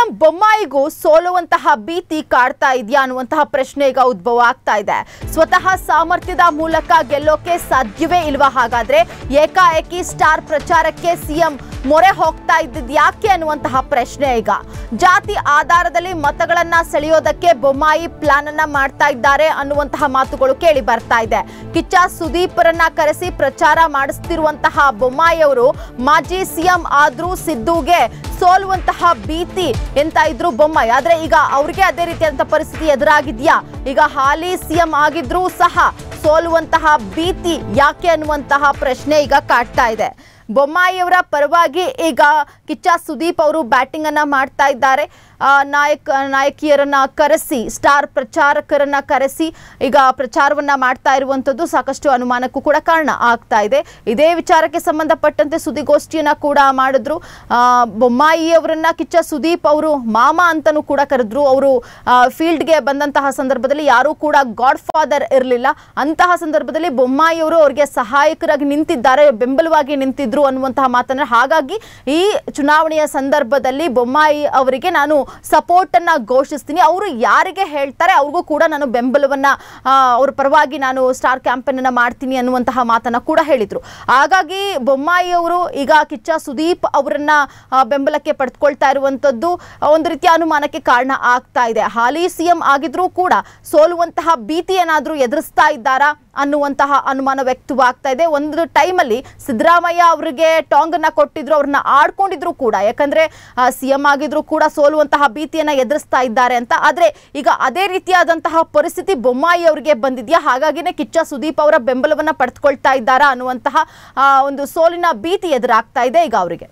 CM ಬೊಮ್ಮಾಯಿಗೂ ಸೋಲುವಂತಹ ಭೀತಿ ಕಾಡ್ತಾ ಇದೆಯಾ ಅನ್ನುವಂತಹ ಪ್ರಶ್ನೆ ಈಗ ಉದ್ಭವ ಆಗ್ತಾ ಇದೆ ಸ್ವತಃ ಸಾಮರ್ಥ್ಯದ ಮೂಲಕ ಗೆಲ್ಲೋಕೆ ಸಾಧ್ಯವೇ ಇಲ್ವಾ ಹಾಗಾದ್ರೆ ಏಕಾಏಕಿ ಸ್ಟಾರ್ ಪ್ರಚಾರಕ್ಕೆ ಸಿಎಂ ಮೊರೆ ಹೋಗ್ತಾ ಇದ್ದಿದ್ ಯಾಕೆ ಅನ್ನುವಂತಹ ಪ್ರಶ್ನೆ ಈಗ ಜಾತಿ ಆಧಾರದಲ್ಲಿ ಮತಗಳನ್ನ ಸೆಳೆಯೋದಕ್ಕೆ ಬೊಮ್ಮಾಯಿ ಪ್ಲಾನ್ ಅನ್ನ ಮಾಡ್ತಾ ಇದ್ದಾರೆ ಅನ್ನುವಂತಹ ಮಾತುಗಳು ಕೇಳಿ ಬರ್ತಾ ಇದೆ ಕಿಚ್ಚ ಸುದೀಪರನ್ನ ಕರೆಸಿ ಪ್ರಚಾರ ಮಾಡಿಸ್ತಿರುವಂತಹ ಬೊಮ್ಮಾಯಿ ಅವರು ಮಾಜಿ ಸಿಎಂ ಆದ್ರೂ ಸಿದ್ದುಗೆ ಸೋಲುವಂತಹ ಭೀತಿ ಎಂತ ಇದ್ರು ಬೊಮ್ಮಾಯಿ ಆದ್ರೆ ಈಗ ಅವ್ರಿಗೆ ಅದೇ ರೀತಿಯಾದಂತಹ ಪರಿಸ್ಥಿತಿ ಎದುರಾಗಿದ್ಯಾ ಈಗ ಹಾಲಿ ಸಿಎಂ ಆಗಿದ್ರೂ ಸಹ ಸೋಲುವಂತಹ ಭೀತಿ ಯಾಕೆ ಅನ್ನುವಂತಹ ಪ್ರಶ್ನೆ ಈಗ ಕಾಡ್ತಾ ಇದೆ ಬೊಮ್ಮಾಯಿಯವರ ಪರವಾಗಿ ಈಗ ಕಿಚ್ಚ ಸುದೀಪ್ ಅವರು ಬ್ಯಾಟಿಂಗ್ ಅನ್ನ ಮಾಡ್ತಾ ಇದ್ದಾರೆ ಆ, ನಾಯಕ ನಾಯಕಿಯರನ್ನ ಕರೆಸಿ ಸ್ಟಾರ್ ಪ್ರಚಾರಕರನ್ನ ಕರೆಸಿ ಈಗ ಪ್ರಚಾರವನ್ನ ಮಾಡ್ತಾ ಇರುವಂತದ್ದು ಸಾಕಷ್ಟು ಅನುಮಾನಕ್ಕೂ ಕೂಡ ಕಾರಣ ಆಗ್ತಾ ಇದೆ ಇದೇ ವಿಚಾರಕ್ಕೆ ಸಂಬಂಧಪಟ್ಟಂತೆ ಸುದ್ದಿಗೋಷ್ಠಿಯನ್ನ ಕೂಡ ಮಾಡಿದ್ರು ಆ, ಬೊಮ್ಮಾಯಿ ಅವರನ್ನ ಕಿಚ್ಚ ಸುದೀಪ್ ಅವರು ಮಾಮ ಅಂತಾನೂ ಕೂಡ ಕರೆದ್ರು ಅವರು ಫೀಲ್ಡ್ಗೆ ಬಂದಂತಹ ಸಂದರ್ಭದಲ್ಲಿ ಯಾರೂ ಕೂಡ ಗಾಡ್ ಫಾದರ್ ಇರಲಿಲ್ಲ ಅಂತಹ ಸಂದರ್ಭದಲ್ಲಿ ಬೊಮ್ಮಾಯಿ ಅವರು ಅವರಿಗೆ ಸಹಾಯಕರಾಗಿ ನಿಂತಿದ್ದಾರೆ ಬೆಂಬಲವಾಗಿ ನಿಂತಿದ್ರು ಅನ್ನುವಂತಹ ಮಾತನ್ನ ಹಾಗಾಗಿ ಈ ಚುನಾವಣೆಯ ಸಂದರ್ಭದಲ್ಲಿ ಬೊಮ್ಮಾಯಿ ಅವರಿಗೆ ನಾನು ಸಪೋರ್ಟ್ ಅನ್ನ ಘೋಷಿಸ್ತೀನಿ ಅವರು ಯಾರಿಗೆ ಹೇಳ್ತಾರೆ ಅವ್ರಿಗೂ ಕೂಡ ನಾನು ಬೆಂಬಲವನ್ನ ಆ, ಅವ್ರ ಪರವಾಗಿ ನಾನು ಸ್ಟಾರ್ ಕ್ಯಾಂಪೇನ್ ಅನ್ನ ಮಾಡ್ತೀನಿ ಅನ್ನುವಂತಹ ಮಾತನ್ನ ಕೂಡ ಹೇಳಿದ್ರು ಹಾಗಾಗಿ ಬೊಮ್ಮಾಯಿ ಅವರು ಈಗ ಕಿಚ್ಚ ಸುದೀಪ್ ಅವರನ್ನ ಆ, ಬೆಂಬಲಕ್ಕೆ ಪಡೆದುಕೊಳ್ತಾ ಇರುವಂತದ್ದು ಒಂದು ರೀತಿಯ ಅನುಮಾನಕ್ಕೆ ಕಾರಣ ಆಗ್ತಾ ಇದೆ ಹಾಲಿ ಸಿಎಂ ಆಗಿದ್ರೂ ಕೂಡ ಸೋಲುವಂತಹ ಭೀತಿ ಏನಾದ್ರೂ ಎದುರಿಸ್ತಾ ಇದ್ದಾರಾ ಅನ್ನುವಂತಹ ಅನುಮಾನ ವ್ಯಕ್ತವಾಗ್ತಾ ಇದೆ ಒಂದು ಟೈಮಲ್ಲಿ ಸಿದ್ದರಾಮಯ್ಯ ಅವರಿಗೆ ಟಾಂಗ್ ಅನ್ನ ಕೊಟ್ಟಿದ್ರು ಅವ್ರನ್ನ ಆಡ್ಕೊಂಡಿದ್ರು ಕೂಡ ಯಾಕಂದ್ರೆ ಸಿಎಂ ಆಗಿದ್ರು ಕೂಡ ಸೋಲುವಂತಹ ಭೀತಿಯನ್ನ ಎದುರಿಸ್ತಾ ಇದ್ದಾರೆ ಅಂತ ಆದ್ರೆ ಈಗ ಅದೇ ರೀತಿಯಾದಂತಹ ಪರಿಸ್ಥಿತಿ ಬೊಮ್ಮಾಯಿ ಅವರಿಗೆ ಬಂದಿದ್ಯಾ ಹಾಗಾಗಿನೇ ಕಿಚ್ಚ ಸುದೀಪ್ ಅವರ ಬೆಂಬಲವನ್ನ ಪಡೆದುಕೊಳ್ತಾ ಇದ್ದಾರಾ ಅನ್ನುವಂತಹ ಆ, ಒಂದು ಸೋಲಿನ ಭೀತಿ ಎದುರಾಗ್ತಾ ಇದೆ ಈಗ ಅವರಿಗೆ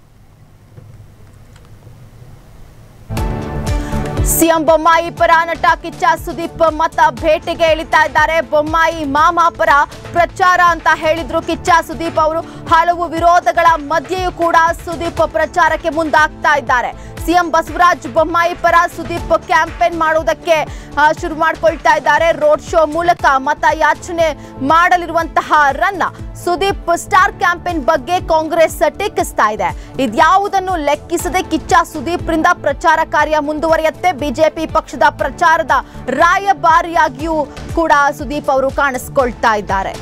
ಸಿಎಂ ಬೊಮ್ಮಾಯಿ ಪರ ನಟ ಕಿಚ್ಚ ಸುದೀಪ್ ಮತ ಭೇಟಿಗೆ ಇಳಿತಾ ಇದ್ದಾರೆ ಬೊಮ್ಮಾಯಿ ಮಾಮ ಪರ ಪ್ರಚಾರ ಅಂತ ಹೇಳಿದ್ರು ಕಿಚ್ಚ ಸುದೀಪ್ ಅವರು ಹಲವು ವಿರೋಧಗಳ ಮಧ್ಯೆಯೂ ಕೂಡ ಸುದೀಪ್ ಪ್ರಚಾರಕ್ಕೆ ಮುಂದಾಗ್ತಾ ಇದ್ದಾರೆ ಸಿಎಂ ಬಸವರಾಜ ಬೊಮ್ಮಾಯಿ ಪರ ಸುದೀಪ್ ಕ್ಯಾಂಪೇನ್ ಮಾಡುವುದಕ್ಕೆ ಆ, ಶುರು ಮಾಡ್ಕೊಳ್ತಾ ಇದ್ದಾರೆ ರೋಡ್ ಶೋ ಮೂಲಕ ಮತ ಯಾಚನೆ ಮಾಡಲಿರುವಂತಹ ರನ್ನ ಸುದೀಪ್ ಸ್ಟಾರ್ ಕ್ಯಾಂಪೇನ್ ಬಗ್ಗೆ ಕಾಂಗ್ರೆಸ್ ಟೀಕಿಸ್ತಾ ಇದೆ ಇದ್ಯಾವುದನ್ನು ಲೆಕ್ಕಿಸದೆ ಕಿಚ್ಚ ಸುದೀಪ್ರಿಂದ ಪ್ರಚಾರ ಕಾರ್ಯ ಮುಂದುವರಿಯುತ್ತೆ ಬಿಜೆಪಿ ಪಕ್ಷದ ಪ್ರಚಾರದ ರಾಯಭಾರಿಯಾಗಿಯೂ ಕೂಡ ಸುದೀಪ್ ಅವರು ಕಾಣಿಸ್ಕೊಳ್ತಾ ಇದ್ದಾರೆ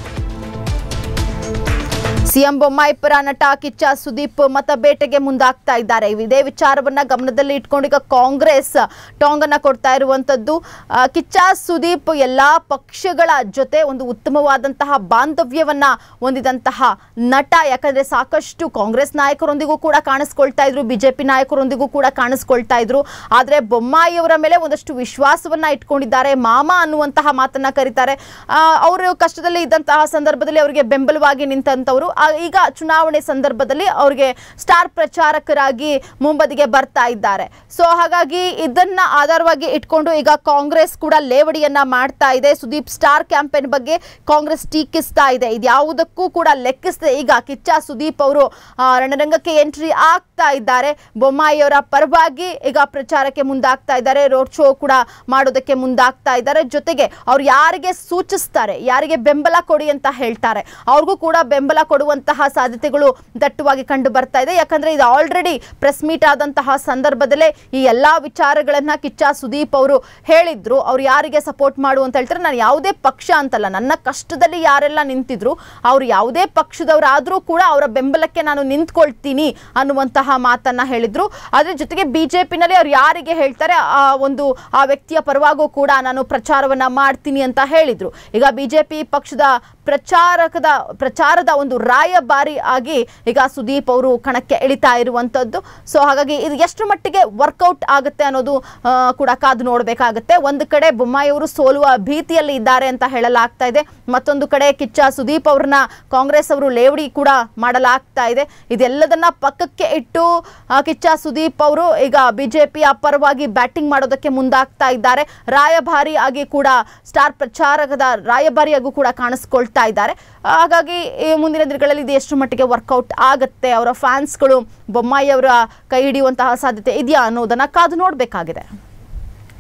ಸಿಎಂ ಬೊಮ್ಮಾಯಿ ಪರ ನಟ ಕಿಚ್ಚ ಸುದೀಪ್ ಮತ ಬೇಟೆಗೆ ಮುಂದಾಗ್ತಾ ಇದ್ದಾರೆ ಇದೇ ವಿಚಾರವನ್ನ ಗಮನದಲ್ಲಿ ಇಟ್ಕೊಂಡು ಈಗ ಕಾಂಗ್ರೆಸ್ ಟಾಂಗ್ ಅನ್ನ ಕೊಡ್ತಾ ಇರುವಂತದ್ದು ಆ, ಕಿಚ್ಚ ಸುದೀಪ್ ಎಲ್ಲಾ ಪಕ್ಷಗಳ ಜೊತೆ ಒಂದು ಉತ್ತಮವಾದಂತಹ ಬಾಂಧವ್ಯವನ್ನ ಹೊಂದಿದಂತಹ ನಟ ಯಾಕಂದ್ರೆ ಸಾಕಷ್ಟು ಕಾಂಗ್ರೆಸ್ ನಾಯಕರೊಂದಿಗೂ ಕೂಡ ಕಾಣಿಸ್ಕೊಳ್ತಾ ಇದ್ರು ಬಿಜೆಪಿ ನಾಯಕರೊಂದಿಗೂ ಕೂಡ ಕಾಣಿಸ್ಕೊಳ್ತಾ ಇದ್ರು ಆದ್ರೆ ಬೊಮ್ಮಾಯಿಯವರ ಮೇಲೆ ಒಂದಷ್ಟು ವಿಶ್ವಾಸವನ್ನ ಇಟ್ಕೊಂಡಿದ್ದಾರೆ ಮಾಮ ಅನ್ನುವಂತಹ ಮಾತನ್ನ ಕರೀತಾರೆ ಅವರು ಕಷ್ಟದಲ್ಲಿ ಇದ್ದಂತಹ ಸಂದರ್ಭದಲ್ಲಿ ಅವರಿಗೆ ಬೆಂಬಲವಾಗಿ ನಿಂತಂತವರು ಆ, ಈಗ ಚುನಾವಣೆ ಸಂದರ್ಭದಲ್ಲಿ ಅವರಿಗೆ ಸ್ಟಾರ್ ಪ್ರಚಾರಕರಾಗಿ ಮುಂಬದಿಗೆ ಬರ್ತಾ ಇದ್ದಾರೆ ಸೊ ಹಾಗಾಗಿ ಇದನ್ನ ಆಧಾರವಾಗಿ ಇಟ್ಕೊಂಡು ಈಗ ಕಾಂಗ್ರೆಸ್ ಕೂಡ ಲೇವಡಿಯನ್ನ ಮಾಡ್ತಾ ಇದೆ ಸುದೀಪ್ ಸ್ಟಾರ್ ಕ್ಯಾಂಪೇನ್ ಬಗ್ಗೆ ಕಾಂಗ್ರೆಸ್ ಟೀಕಿಸ್ತಾ ಇದೆ ಇದ್ಯಾವುದಕ್ಕೂ ಕೂಡ ಲೆಕ್ಕಿಸದೆ ಈಗ ಕಿಚ್ಚ ಸುದೀಪ್ ಅವರು ಆ, ರಣರಂಗಕ್ಕೆ ಎಂಟ್ರಿ ಆಗ್ತಾ ಇದ್ದಾರೆ ಬೊಮ್ಮಾಯಿಯವರ ಪರವಾಗಿ ಈಗ ಪ್ರಚಾರಕ್ಕೆ ಮುಂದಾಗ್ತಾ ಇದ್ದಾರೆ ರೋಡ್ ಶೋ ಕೂಡ ಮಾಡೋದಕ್ಕೆ ಮುಂದಾಗ್ತಾ ಇದ್ದಾರೆ ಜೊತೆಗೆ ಅವ್ರು ಯಾರಿಗೆ ಸೂಚಿಸ್ತಾರೆ ಯಾರಿಗೆ ಬೆಂಬಲ ಕೊಡಿ ಅಂತ ಹೇಳ್ತಾರೆ ಅವ್ರಿಗೂ ಕೂಡ ಬೆಂಬಲ ಕೊಡುವಂತಹ ಸಾಧ್ಯತೆಗಳು ದಟ್ಟವಾಗಿ ಕಂಡು ಬರ್ತಾ ಇದೆ ಯಾಕಂದ್ರೆ ಇದು ಆಲ್ರೆಡಿ ಪ್ರೆಸ್ ಮೀಟ್ ಆದಂತಹ ಸಂದರ್ಭದಲ್ಲೇ ಈ ಎಲ್ಲಾ ವಿಚಾರಗಳನ್ನ ಕಿಚ್ಚ ಸುದೀಪ್ ಅವರು ಹೇಳಿದ್ರು ಅವ್ರು ಯಾರಿಗೆ ಸಪೋರ್ಟ್ ಮಾಡು ಅಂತ ಹೇಳ್ತಾರೆ ನಾನು ಯಾವುದೇ ಪಕ್ಷ ಅಂತಲ್ಲ ನನ್ನ ಕಷ್ಟದಲ್ಲಿ ಯಾರೆಲ್ಲ ನಿಂತಿದ್ರು ಅವ್ರು ಯಾವುದೇ ಪಕ್ಷದವರಾದ್ರೂ ಕೂಡ ಅವರ ಬೆಂಬಲಕ್ಕೆ ನಾನು ನಿಂತ್ಕೊಳ್ತೀನಿ ಅನ್ನುವಂತಹ ಮಾತನ್ನ ಹೇಳಿದ್ರು ಅದ್ರ ಜೊತೆಗೆ ಬಿಜೆಪಿನಲ್ಲಿ ಅವ್ರು ಯಾರಿಗೆ ಹೇಳ್ತಾರೆ ಆ ಒಂದು ಆ ವ್ಯಕ್ತಿಯ ಪರವಾಗೂ ಕೂಡ ನಾನು ಪ್ರಚಾರವನ್ನ ಮಾಡ್ತೀನಿ ಅಂತ ಹೇಳಿದ್ರು ಈಗ ಬಿಜೆಪಿ ಪಕ್ಷದ ಪ್ರಚಾರಕದ ಪ್ರಚಾರದ ಒಂದು ರಾಯಭಾರಿ ಆಗಿ ಈಗ ಸುದೀಪ್ ಅವರು ಕಣಕ್ಕೆ ಇಳಿತಾ ಇರುವಂತದ್ದು ಸೊ ಹಾಗಾಗಿ ಇದು ಎಷ್ಟು ಮಟ್ಟಿಗೆ ವರ್ಕೌಟ್ ಆಗುತ್ತೆ ಅನ್ನೋದು ಆ, ಕೂಡ ಕಾದು ನೋಡಬೇಕಾಗುತ್ತೆ ಒಂದು ಕಡೆ ಬೊಮ್ಮಾಯಿ ಅವರು ಸೋಲುವ ಭೀತಿಯಲ್ಲಿ ಇದ್ದಾರೆ ಅಂತ ಹೇಳಲಾಗ್ತಾ ಇದೆ ಮತ್ತೊಂದು ಕಡೆ ಕಿಚ್ಚ ಸುದೀಪ್ ಅವ್ರನ್ನ ಕಾಂಗ್ರೆಸ್ ಅವರು ಲೇವಡಿ ಕೂಡ ಮಾಡಲಾಗ್ತಾ ಇದೆ ಇದೆಲ್ಲದನ್ನ ಪಕ್ಕಕ್ಕೆ ಇಟ್ಟು ಆ, ಕಿಚ್ಚ ಸುದೀಪ್ ಅವರು ಈಗ ಬಿಜೆಪಿಯ ಪರವಾಗಿ ಬ್ಯಾಟಿಂಗ್ ಮಾಡೋದಕ್ಕೆ ಮುಂದಾಗ್ತಾ ಇದ್ದಾರೆ ರಾಯಭಾರಿ ಆಗಿ ಕೂಡ ಸ್ಟಾರ್ ಪ್ರಚಾರಕದ ರಾಯಭಾರಿಯಾಗೂ ಕೂಡ ಕಾಣಿಸ್ಕೊಳ್ತಾ ಇದ್ದಾರೆ ಹಾಗಾಗಿ ಈ ಮುಂದಿನ ದಿನಗಳಲ್ಲಿ ಇದು ಎಷ್ಟು ಮಟ್ಟಿಗೆ ವರ್ಕೌಟ್ ಆಗುತ್ತೆ ಅವರ ಫ್ಯಾನ್ಸ್ಗಳು ಬೊಮ್ಮಾಯಿ ಅವರ ಕೈ ಹಿಡಿಯುವಂತಹ ಸಾಧ್ಯತೆ ಇದೆಯಾ ಅನ್ನೋದನ್ನ ಕಾದು ನೋಡಬೇಕಾಗಿದೆ